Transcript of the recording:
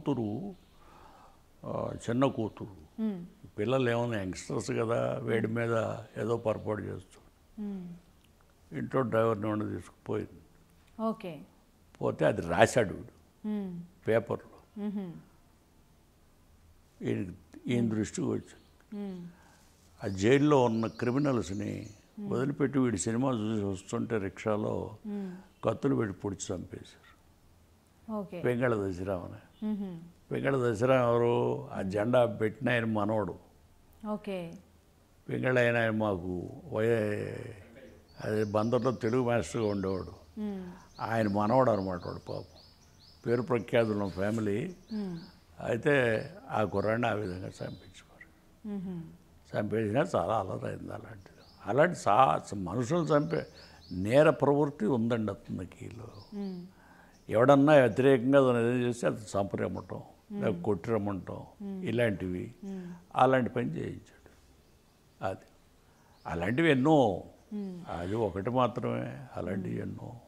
కూతురు ఆ, చిన్న కూతురు మ్మ్. పిల్లలు ఏమైనా యంగ్స్టర్స్ కదా వేడి మీద ఏదో పొరపాటు చేస్తూ మ్మ్. ఇంట్లో డ్రైవర్ని ఉండి తీసుకుపోయింది ఓకే పోతే అది రాశాడు వీడు మ్మ్. పేపర్లో మ్మ్. ఈయన ఈయన దృష్టికి వచ్చింది మ్మ్. ఆ జైల్లో ఉన్న క్రిమినల్స్ని వదిలిపెట్టి వీడి సినిమా చూసి వస్తుంటే రిక్షాలో మ్మ్. కత్తులు పెట్టి పొడిచి చంపేశారు ఓకే పెంగళ దశరామని మ్మ్. పెంగళ దశరాం ఎవరు ఆ జెండా పెట్టిన ఆయన మనవడు ఓకే పెంగళ ఆయన ఆయన మాకు వయ అదే బందర్లో తెలుగు మాస్టర్గా ఉండేవాడు మ్మ్. ఆయన మనవడు అనమాట వాడు పాపం పేరు ప్రఖ్యాతులు ఫ్యామిలీ మ్మ్. అయితే ఆ కుర్రాడిని ఆ విధంగా చంపించుకోరు మ్మ్. చంపేసినా చాలా అలరైంది అలాంటిది అలాంటి సా మనుషులు చంపే నేర ప్రవృత్తి ఉందండి అతనికిలో మ్మ్. ఎవడన్నా వ్యతిరేకంగా దాన్ని ఏదో చేస్తే అది చంపరమ్మటం లేక కొట్టిరమ్మంటాం ఇలాంటివి అలాంటి పని చేయించాడు అది అలాంటివి ఎన్నో అది ఒకటి మాత్రమే అలాంటివి ఎన్నో